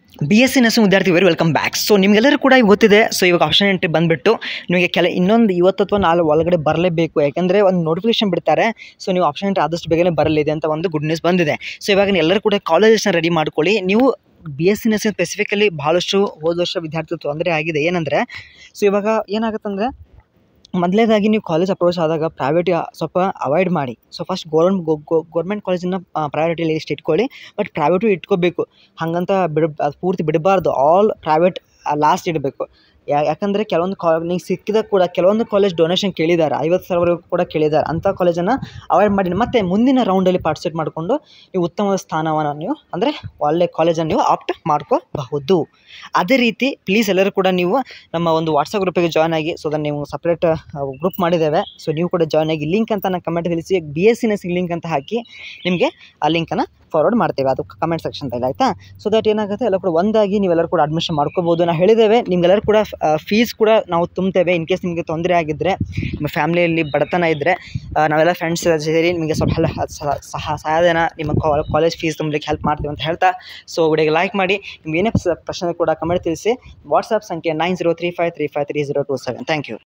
B S C nursing ವಿದ್ಯಾರ್ಥಿ very welcome back so ನಿಮಗೆಲ್ಲರೂ ಕೂಡ ಈಗ ಗೊತ್ತಿದೆ ಸೊ ಇವಾಗ ಆಪ್ಷನ್ ಎಂಟ್ರಿ ಬಂದುಬಿಟ್ಟು ನಿಮಗೆ ಕೆಲ ಇನ್ನೊಂದು ಇವತ್ತು ಅಥವಾ ನಾಳೆ ಒಳಗಡೆ ಬರಲೇಬೇಕು ಯಾಕಂದರೆ ಒಂದು ನೋಟಿಫಿಕೇಶನ್ ಬಿಡ್ತಾರೆ ಸೊ ನೀವು ಆಪ್ಷನ್ ಎಂಟ್ರಿ ಆದಷ್ಟು ಬೇಗನೆ ಬರಲಿದೆ ಅಂತ ಒಂದು ಗುಡ್ ನ್ಯೂಸ್ ಬಂದಿದೆ ಸೊ ಇವಾಗ ಎಲ್ಲರೂ ಕೂಡ ಕಾಲೇಜಸ್ನ ರೆಡಿ ಮಾಡ್ಕೊಳ್ಳಿ ನೀವು B S C nursing specifically ಭಾಳಷ್ಟು ಹೋದ ವರ್ಷ ವಿದ್ಯಾರ್ಥಿಗಳು ತೊಂದರೆ ಆಗಿದೆ ಏನಂದರೆ ಸೊ ಇವಾಗ ಏನಾಗುತ್ತಂದರೆ ಮೊದಲೇದಾಗಿ ನೀವು ಕಾಲೇಜ್ ಅಪ್ರೋಚ್ ಆದಾಗ ಪ್ರೈವೇಟ್ ಸ್ವಲ್ಪ ಅವಾಯ್ಡ್ ಮಾಡಿ ಸೊ ಫಸ್ಟ್ ಗೋರ್ಮೆಂಟ್ ಗೌರ್ಮೆಂಟ್ ಕಾಲೇಜನ್ನು ಪ್ರಯಾರಿಟಿ ಲಿಸ್ಟ್ ಇಟ್ಕೊಳ್ಳಿ ಬಟ್ ಪ್ರೈವೇಟು ಇಟ್ಕೋಬೇಕು ಹಾಗಂತ ಬಿಡ ಅದು ಪೂರ್ತಿ ಬಿಡಬಾರ್ದು ಆಲ್ ಪ್ರೈವೇಟ್ ಲಾಸ್ಟ್ ಇಡಬೇಕು ಯಾಕಂದರೆ ಕೆಲವೊಂದು ಕಾ ನಿಂಗೆ ಸಿಕ್ಕಿದಾಗ ಕೂಡ ಕೆಲವೊಂದು ಕಾಲೇಜ್ ಡೊನೇಷನ್ ಕೇಳಿದ್ದಾರೆ ಐವತ್ತು ಸಾವಿರವರೆಗೂ ಕೂಡ ಕೇಳಿದ್ದಾರೆ ಅಂಥ ಕಾಲೇಜನ್ನು ಅವಾಯ್ಡ್ ಮಾಡಿ ಮತ್ತೆ ಮುಂದಿನ ರೌಂಡಲ್ಲಿ ಪಾರ್ಟಿಸಿಪೇಟ್ ಮಾಡಿಕೊಂಡು ನೀವು ಉತ್ತಮ ಸ್ಥಾನವನ್ನು ನೀವು ಅಂದರೆ ಒಳ್ಳೆ ಕಾಲೇಜನ್ನು ನೀವು ಆಪ್ಟ್ ಮಾಡ್ಕೋಬಹುದು ಅದೇ ರೀತಿ ಪ್ಲೀಸ್ ಎಲ್ಲರೂ ಕೂಡ ನೀವು ನಮ್ಮ ಒಂದು ವಾಟ್ಸಪ್ ಗ್ರೂಪಿಗೆ ಜಾಯ್ನ್ ಆಗಿ ಸೊ ಅದನ್ನು ನೀವು ಸಪ್ರೇಟ್ ಗ್ರೂಪ್ ಮಾಡಿದ್ದೇವೆ ಸೊ ನೀವು ಕೂಡ ಜಾಯ್ನ್ ಆಗಿ ಲಿಂಕ್ ಅಂತ ನಾನು ಕಮೆಂಟ್ ತಿಳಿಸಿ B S C nursing link ಅಂತ ಹಾಕಿ ನಿಮಗೆ ಆ ಲಿಂಕನ್ನು ಫಾರ್ವರ್ಡ್ ಮಾಡ್ತೇವೆ ಅದು ಕಮೆಂಟ್ ಸೆಕ್ಷನ್ದಲ್ಲಿ ಆಯಿತಾ ಸೊ ದಟ್ ಏನಾಗುತ್ತೆ ಎಲ್ಲ ಕೂಡ ಒಂದಾಗಿ ನೀವೆಲ್ಲರೂ ಕೂಡ ಅಡ್ಮಿಷನ್ ಮಾಡ್ಕೋಬೋದು ನಾವು ಹೇಳಿದ್ದೇವೆ ನಿಮ್ಗೆಲ್ಲರೂ ಕೂಡ ಫೀಸ್ ಕೂಡ ನಾವು ತುಂಬ್ತೇವೆ ಇನ್ ಕೇಸ್ ನಿಮಗೆ ತೊಂದರೆ ಆಗಿದ್ದರೆ ನಿಮ್ಮ ಫ್ಯಾಮಿಲಿಯಲ್ಲಿ ಬಡತನ ಇದ್ದರೆ ನಾವೆಲ್ಲ ಫ್ರೆಂಡ್ಸ್ ಸೇರಿ ನಿಮಗೆ ಸ್ವಲ್ಪ ಹೆಲ್ ಸಹ ಸಹಾಯಧನ ನಿಮ್ಮ ಕಾಲೇಜ್ ಫೀಸ್ ತುಂಬಲಿಕ್ಕೆ ಹೆಲ್ಪ್ ಮಾಡ್ತೀವಿ ಅಂತ ಹೇಳ್ತಾ ಸೊ ವಿಡಿಯೋಗೆ ಲೈಕ್ ಮಾಡಿ ನಿಮ್ಗೆ ಏನೇ ಪ್ರಶ್ನೆ ಕೂಡ ಕಮೆಂಟ್ ತಿಳಿಸಿ ವಾಟ್ಸಪ್ ಸಂಖ್ಯೆ nine zero three five three five three zero two seven thank you